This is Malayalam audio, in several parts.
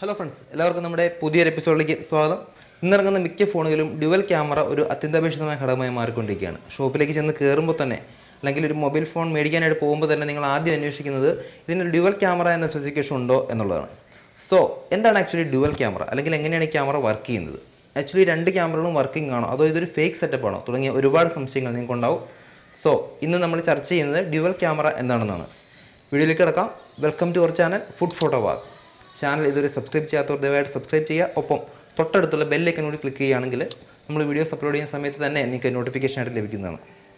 ഹലോ ഫ്രണ്ട്സ് എല്ലാവർക്കും നമ്മുടെ പുതിയൊരു എപ്പിസോഡിലേക്ക് സ്വാഗതം ഇന്നിറങ്ങുന്ന മിക്ക ഫോണുകളിലും ഡ്യുവൽ ക്യാമറ ഒരു അത്യന്താപേക്ഷിതമായ ഘടകമായി മാറിക്കൊണ്ടിരിക്കുകയാണ് ഷോപ്പിലേക്ക് ചെന്ന് കയറുമ്പോൾ തന്നെ അല്ലെങ്കിൽ ഒരു മൊബൈൽ ഫോൺ മേടിക്കാനായിട്ട് പോകുമ്പോൾ തന്നെ നിങ്ങൾ ആദ്യം അന്വേഷിക്കുന്നത് ഇതിന് ഡ്യുവൽ ക്യാമറ എന്ന സ്പെസിഫിക്കേഷൻ ഉണ്ടോ എന്നുള്ളതാണ് സോ എന്താണ് ആക്ച്വലി ഡ്യുവൽ ക്യാമറ അല്ലെങ്കിൽ എങ്ങനെയാണ് ഈ ക്യാമറ വർക്ക് ചെയ്യുന്നത് ആക്ച്വലി രണ്ട് ക്യാമറകളും വർക്കിംഗ് ആണോ അതോ ഇതൊരു ഫേക്ക് സെറ്റപ്പ് ആണോ തുടങ്ങിയ ഒരുപാട് സംശയങ്ങൾ നിങ്ങൾക്കുണ്ടാവും സോ ഇന്ന് നമ്മൾ ചർച്ച ചെയ്യുന്നത് ഡ്യുവൽ ക്യാമറ എന്താണെന്നാണ് വീഡിയോയിലേക്ക് കിടക്കാം welcome to our channel food photo vlog channel ഇതുവരെ സബ്സ്ക്രൈബ് ചെയ്യാത്തവർ ദയവായിട്ട് സബ്സ്ക്രൈബ് ചെയ്യുക ഒപ്പം തൊട്ടടുത്തുള്ള ബെല്ലൈക്കൻ കൂടി ക്ലിക്ക് ചെയ്യുകയാണെങ്കിൽ നമ്മൾ വീഡിയോസ് അപ്ലോഡ് ചെയ്യുന്ന സമയത്ത് തന്നെ നിങ്ങൾക്ക് നോട്ടിഫിക്കേഷൻ ആയിട്ട് ലഭിക്കുന്നതാണ്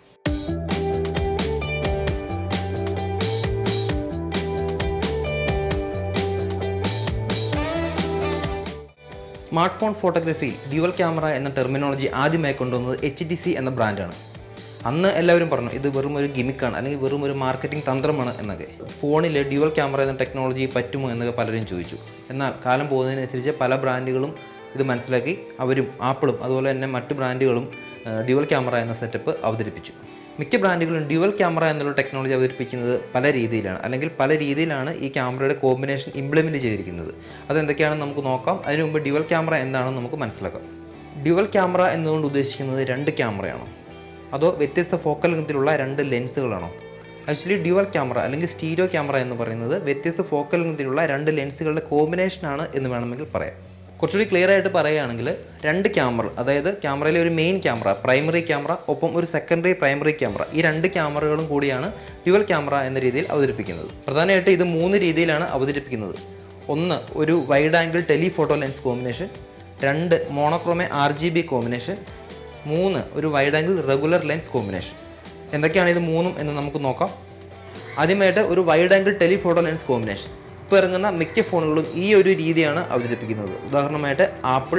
സ്മാർട്ട് ഫോൺ ഫോട്ടോഗ്രാഫിയിൽ ഡ്യുവൽ ക്യാമറ എന്ന ടെർമിനോളജി ആദ്യമായി കൊണ്ടുവന്നത് എച്ച് ടി സി എന്ന ബ്രാൻഡാണ് അന്ന് എല്ലാവരും പറഞ്ഞു ഇത് വെറും ഒരു ഗിമിക്കാണ് അല്ലെങ്കിൽ വെറും ഒരു മാർക്കറ്റിംഗ് തന്ത്രമാണ് എന്നൊക്കെ ഫോണിൽ ഡ്യുവൽ ക്യാമറ എന്ന ടെക്നോളജി പറ്റുമോ എന്നൊക്കെ പലരും ചോദിച്ചു എന്നാൽ കാലം പോകുന്നതിനനുസരിച്ച് പല ബ്രാൻഡുകളും ഇത് മനസ്സിലാക്കി അവരും ആപ്പിളും അതുപോലെ തന്നെ മറ്റ് ബ്രാൻഡുകളും ഡ്യുവൽ ക്യാമറ എന്ന സെറ്റപ്പ് അവതരിപ്പിച്ചു മിക്ക ബ്രാൻഡുകളും ഡ്യുവൽ ക്യാമറ എന്നുള്ള ടെക്നോളജി അവതരിപ്പിക്കുന്നത് പല രീതിയിലാണ് അല്ലെങ്കിൽ പല രീതിയിലാണ് ഈ ക്യാമറയുടെ കോമ്പിനേഷൻ ഇംപ്ലിമെൻറ്റ് ചെയ്തിരിക്കുന്നത് അതെന്തൊക്കെയാണെന്ന് നമുക്ക് നോക്കാം അതിനു മുമ്പ് ഡ്യുവൽ ക്യാമറ എന്താണെന്ന് നമുക്ക് മനസ്സിലാക്കാം ഡ്യുവൽ ക്യാമറ എന്നുകൊണ്ട് ഉദ്ദേശിക്കുന്നത് രണ്ട് ക്യാമറയാണോ അതോ വ്യത്യസ്ത ഫോക്കൽ ലെങ്തിലുള്ള രണ്ട് ലെൻസുകളാണോ ആക്ച്വലി ഡ്യുവൽ ക്യാമറ അല്ലെങ്കിൽ സ്റ്റീരിയോ ക്യാമറ എന്ന് പറയുന്നത് വ്യത്യസ്ത ഫോക്കൽ ലെങ്തിലുള്ള രണ്ട് ലെൻസുകളുടെ കോമ്പിനേഷനാണ് എന്ന് വേണമെങ്കിൽ പറയാം കുറച്ചുകൂടി ക്ലിയർ ആയിട്ട് പറയുകയാണെങ്കിൽ രണ്ട് ക്യാമറ അതായത് ക്യാമറയിലെ ഒരു മെയിൻ ക്യാമറ പ്രൈമറി ക്യാമറ ഒപ്പം ഒരു സെക്കൻഡറി പ്രൈമറി ക്യാമറ ഈ രണ്ട് ക്യാമറകളും കൂടിയാണ് ഡ്യുവൽ ക്യാമറ എന്ന രീതിയിൽ അവതരിപ്പിക്കുന്നത് പ്രധാനമായിട്ട് ഇത് മൂന്ന് രീതിയിലാണ് അവതരിപ്പിക്കുന്നത് ഒന്ന് ഒരു wide angle telephoto lens combination രണ്ട് monochrome R G B combination മൂന്ന് ഒരു wide angle regular lens combination എന്തൊക്കെയാണ് ഇത് മൂന്നും എന്ന് നമുക്ക് നോക്കാം ആദ്യമായിട്ട് ഒരു wide angle telephoto lens combination ഇപ്പോൾ ഇറങ്ങുന്ന മിക്ക ഫോണുകളും ഈ ഒരു രീതിയാണ് അവതരിപ്പിക്കുന്നത് ഉദാഹരണമായിട്ട് ആപ്പിൾ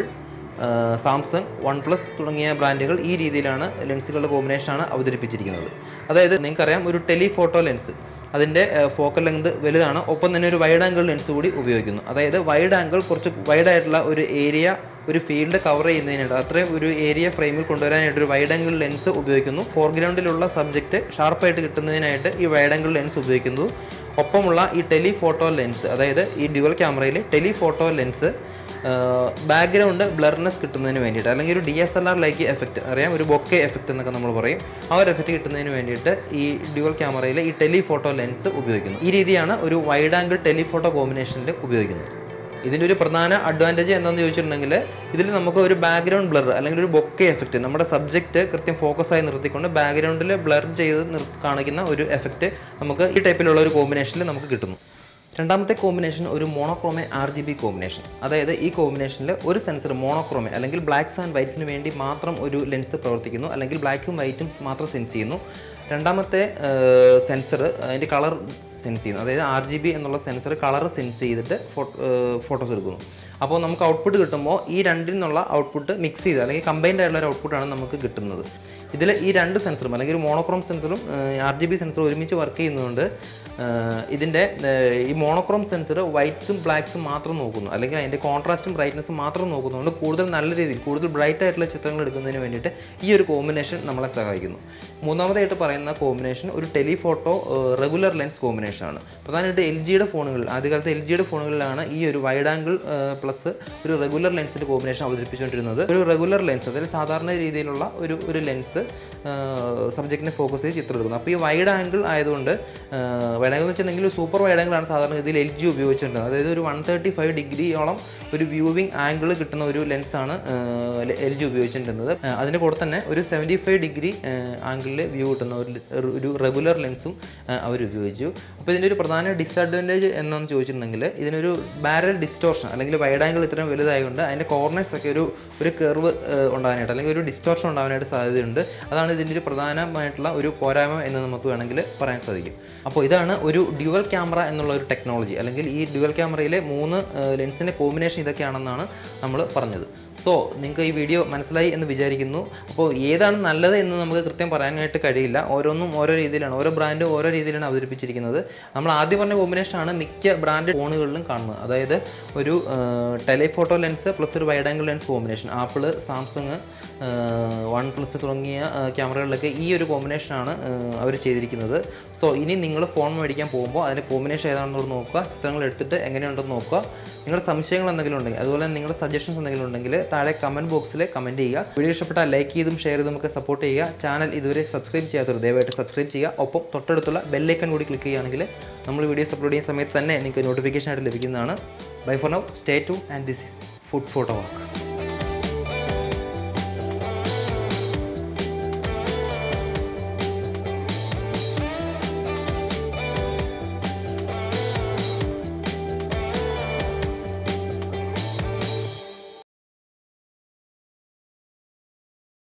സാംസങ് വൺ പ്ലസ് തുടങ്ങിയ ബ്രാൻഡുകൾ ഈ രീതിയിലാണ് ലെൻസുകളുടെ കോമ്പിനേഷനാണ് അവതരിപ്പിച്ചിരിക്കുന്നത് അതായത് നിങ്ങൾക്കറിയാം ഒരു ടെലിഫോട്ടോ ലെൻസ് അതിൻ്റെ ഫോക്കൽ ലെങ്ത് വലുതാണ് ഒപ്പം തന്നെ ഒരു വൈഡ് ആംഗിൾ ലെൻസ് കൂടി ഉപയോഗിക്കുന്നു അതായത് വൈഡ് ആംഗിൾ കുറച്ച് വൈഡ് ആയിട്ടുള്ള ഒരു ഏരിയ ഒരു ഫീൽഡ് കവർ ചെയ്യുന്നതിനായിട്ട് അത്രയും ഒരു ഏരിയ ഫ്രെയിമിൽ കൊണ്ടുവരാനായിട്ട് ഒരു വൈഡ് ആംഗിൾ ലെൻസ് ഉപയോഗിക്കുന്നു ഫോർഗ്രൗണ്ടിലുള്ള സബ്ജക്റ്റ് ഷാർപ്പായിട്ട് കിട്ടുന്നതിനായിട്ട് ഈ വൈഡ് ആംഗിൾ ലെൻസ് ഉപയോഗിക്കുന്നു ഒപ്പമുള്ള ഈ ടെലിഫോട്ടോ ലെൻസ് അതായത് ഈ ഡ്യുവൽ ക്യാമറയിൽ ടെലിഫോട്ടോ ലെൻസ് ബാക്ക്ഗ്രൗണ്ട് ബ്ലർനെസ് കിട്ടുന്നതിന് വേണ്ടിയിട്ട് അല്ലെങ്കിൽ ഒരു D S L R like effect അറിയാം ഒരു ബൊക്കെ എഫക്റ്റ് എന്നൊക്കെ നമ്മൾ പറയും ആ ഒരു എഫക്റ്റ് കിട്ടുന്നതിന് വേണ്ടിയിട്ട് ഈ ഡ്യുവൽ ക്യാമറയിൽ ഈ ടെലിഫോട്ടോ ലെൻസ് ഉപയോഗിക്കുന്നു ഈ രീതിയാണ് ഒരു വൈഡ് ആംഗിൾ ടെലിഫോട്ടോ കോമ്പിനേഷനിൽ ഉപയോഗിക്കുന്നത് ഇതിൻ്റെ ഒരു പ്രധാന അഡ്വാൻറ്റേജ് എന്താണെന്ന് ചോദിച്ചിട്ടുണ്ടെങ്കിൽ ഇതിൽ നമുക്ക് ഒരു ബാക്ക്ഗ്രൗണ്ട് ബ്ലർ അല്ലെങ്കിൽ ഒരു ബൊക്കെ എഫക്റ്റ് നമ്മുടെ സബ്ജക്റ്റ് കൃത്യം ഫോക്കസ് ആയി നിർത്തിക്കൊണ്ട് ബാക്ക്ഗ്രൗണ്ടിൽ ബ്ലർ ചെയ്ത് നിർ കാണിക്കുന്ന ഒരു എഫക്റ്റ് നമുക്ക് ഈ ടൈപ്പിലുള്ള ഒരു കോമ്പിനേഷനിൽ നമുക്ക് കിട്ടുന്നു രണ്ടാമത്തെ കോമ്പിനേഷൻ ഒരു monochrome R G B combination അതായത് ഈ കോമ്പിനേഷനിൽ ഒരു സെൻസർ മോണോക്രോമെ അല്ലെങ്കിൽ ബ്ലാക്ക്സ് ആൻഡ് വൈറ്റ്സിന് വേണ്ടി മാത്രം ഒരു ലെൻസ് പ്രവർത്തിക്കുന്നു അല്ലെങ്കിൽ ബ്ലാക്കും വൈറ്റും മാത്രം സെൻസ് ചെയ്യുന്നു രണ്ടാമത്തെ സെൻസർ അതിൻ്റെ കളർ സെൻസ് ചെയ്യുന്നു അതായത് ആർ ജി ബി എന്നുള്ള സെൻസർ കളർ സെൻസ് ചെയ്തിട്ട് ഫോട്ടോസ് എടുക്കുന്നു അപ്പോൾ നമുക്ക് ഔട്ട്പുട്ട് കിട്ടുമ്പോൾ ഈ രണ്ടിൽ നിന്നുള്ള ഔട്ട്പുട്ട് മിക്സ് ചെയ്ത് അല്ലെങ്കിൽ കമ്പൈൻഡ് ആയിട്ടുള്ള ഒരു ഔട്ട്പുട്ടാണ് നമുക്ക് കിട്ടുന്നത് ഇതിൽ ഈ രണ്ട് സെൻസറും അല്ലെങ്കിൽ ഒരു മോണോക്രോം സെൻസറും ആർ ജി ബി സെൻസറും ഒരുമിച്ച് വർക്ക് ചെയ്യുന്നതുകൊണ്ട് ഇതിൻ്റെ ഈ മോണോക്രോം സെൻസർ വൈറ്റ്സും ബ്ലാക്സും മാത്രം നോക്കുന്നു അല്ലെങ്കിൽ അതിൻ്റെ കോൺട്രാസ്റ്റും ബ്രൈറ്റ്നസും മാത്രം നോക്കുന്നതുകൊണ്ട് കൂടുതൽ നല്ല രീതിയിൽ കൂടുതൽ ബ്രൈറ്റ് ആയിട്ടുള്ള ചിത്രങ്ങൾ എടുക്കുന്നതിന് വേണ്ടിയിട്ട് ഈ ഒരു കോമ്പിനേഷൻ നമ്മളെ സഹായിക്കുന്നു മൂന്നാമതായിട്ട് പറയുന്ന കോമ്പിനേഷൻ ഒരു ടെലിഫോട്ടോ റെഗുലർ ലെൻസ് കോമ്പിനേഷൻ ആണ് പ്രധാനമായിട്ട് എൽ ജിയുടെ ഫോണുകളിൽ ആദ്യകാലത്ത് എൽ ജിയുടെ ഫോണുകളിലാണ് ഈ ഒരു വൈഡ് ആംഗിൾ പ്ലസ് ഒരു റെഗുലർ ലെൻസിൻ്റെ കോമ്പിനേഷൻ അവതരിപ്പിച്ചുകൊണ്ടിരുന്നത് ഒരു റെഗുലർ ലെൻസ് അതായത് സാധാരണ രീതിയിലുള്ള ഒരു ഒരു ലെൻസ് സബ്ജക്റ്റിനെ ഫോക്കസ് ചെയ്ത് ചിത്രം എടുക്കുന്നു അപ്പോൾ ഈ വൈഡ് ആംഗിൾ ആയതുകൊണ്ട് വൈഡ് ആംഗിൾ എന്ന് വെച്ചിട്ടുണ്ടെങ്കിൽ സൂപ്പർ വൈഡ് ആംഗിളാണ് സാധാരണ ഇതിൽ എൽ ജി ഉപയോഗിച്ചിട്ടുള്ളത് അതായത് ഒരു വൺ തേർട്ടി ഫൈവ് ഡിഗ്രിയോളം ഒരു വ്യൂവിംഗ് ആംഗിൾ കിട്ടുന്ന ഒരു ലെൻസാണ് എൽ ജി ഉപയോഗിച്ചിട്ടുള്ളത് അതിൻ്റെ കൂടെ തന്നെ ഒരു സെവൻറ്റി ഫൈവ് ഡിഗ്രി ആംഗിളിൽ വ്യൂ കിട്ടുന്ന ഒരു ഒരു റെഗുലർ ലെൻസും അവർ ഉപയോഗിച്ചു അപ്പോൾ ഇതിൻ്റെ ഒരു പ്രധാന ഡിസഡ്വാൻറ്റേജ് എന്താണെന്ന് ചോദിച്ചിട്ടുണ്ടെങ്കിൽ ഇതിനൊരു ബാരൽ ഡിസ്റ്റോർഷൻ അല്ലെങ്കിൽ വൈഡ് ആംഗിൾ ഇത്രയും വലുതായതുകൊണ്ട് അതിൻ്റെ കോർണേഴ്സ് ഒക്കെ ഒരു ഒരു കെർവ് ഉണ്ടാകാനായിട്ട് അല്ലെങ്കിൽ ഒരു ഡിസ്റ്റോർഷൻ ഉണ്ടാകാനായിട്ട് സാധ്യതയുണ്ട് അതാണ് ഇതിൻ്റെ ഒരു പ്രധാനമായിട്ടുള്ള ഒരു പോരായ്മ എന്ന് നമുക്ക് വേണമെങ്കിൽ പറയാൻ സാധിക്കും അപ്പോൾ ഇതാണ് ഒരു ഡ്യുവൽ ക്യാമറ എന്നുള്ള ഒരു ടെക്നോളജി അല്ലെങ്കിൽ ഈ ഡ്യുവൽ ക്യാമറയിലെ മൂന്ന് ലെൻസിൻ്റെ കോമ്പിനേഷൻ ഇതൊക്കെയാണെന്നാണ് നമ്മൾ പറഞ്ഞത് സോ നിങ്ങൾക്ക് ഈ വീഡിയോ മനസ്സിലായി എന്ന് വിചാരിക്കുന്നു അപ്പോൾ ഏതാണ് നല്ലത് എന്ന് നമുക്ക് കൃത്യം പറയാനായിട്ട് കഴിയില്ല ഓരോന്നും ഓരോ രീതിയിലാണ് ഓരോ ബ്രാൻഡും ഓരോ രീതിയിലാണ് അവതരിപ്പിച്ചിരിക്കുന്നത് നമ്മൾ ആദ്യം പറഞ്ഞ കോമ്പിനേഷനാണ് മിക്ക ബ്രാൻഡ് ഫോണുകളിലും കാണുന്നത് അതായത് ഒരു ടെലിഫോട്ടോ ലെൻസ് പ്ലസ് ഒരു wide angle lens combination Apple Samsung OnePlus തുടങ്ങിയ തുടങ്ങിയ ക്യാമറകളിലൊക്കെ ഈ ഒരു കോമ്പിനേഷനാണ് അവർ ചെയ്തിരിക്കുന്നത് സോ ഇനി നിങ്ങൾ ഫോൺ മേടിക്കാൻ പോകുമ്പോൾ അതിൻ്റെ കോമ്പിനേഷൻ ഏതാണെന്ന് നോക്കുക ചിത്രങ്ങൾ എടുത്തിട്ട് എങ്ങനെയുണ്ടെന്ന് നോക്കുക നിങ്ങളുടെ സംശയങ്ങൾ എന്തെങ്കിലും ഉണ്ടെങ്കിൽ അതുപോലെ തന്നെ നിങ്ങളുടെ സജഷൻസ് എന്തെങ്കിലും ഉണ്ടെങ്കിൽ താഴെ കമൻറ്റ് ബോക്സിൽ കമൻറ്റ് ചെയ്യുക വീഡിയോ ഇഷ്ടപ്പെട്ടാൽ ലൈക്ക് ചെയ്തും ഷെയർ ചെയ്തും ഒക്കെ സപ്പോർട്ട് ചെയ്യുക ചാനൽ ഇതുവരെ സബ്സ്ക്രൈബ് ചെയ്യാത്തവർ ദയവായിട്ട് സബ്സ്ക്രൈബ് ചെയ്യുക ഒപ്പം തൊട്ടടുത്തുള്ള ബെല്ലൈക്കൺ കൂടി ക്ലിക്ക് ചെയ്യുകയാണെങ്കിൽ നമ്മൾ വീഡിയോസ് അപ്ലോഡ് ചെയ്യുന്ന സമയത്ത് തന്നെ നിങ്ങൾക്ക് നോട്ടിഫിക്കേഷൻ ആയിട്ട് ലഭിക്കുന്നതാണ് ബൈ ഫോർ നൗ സ്റ്റേ ടു and this is food photo walk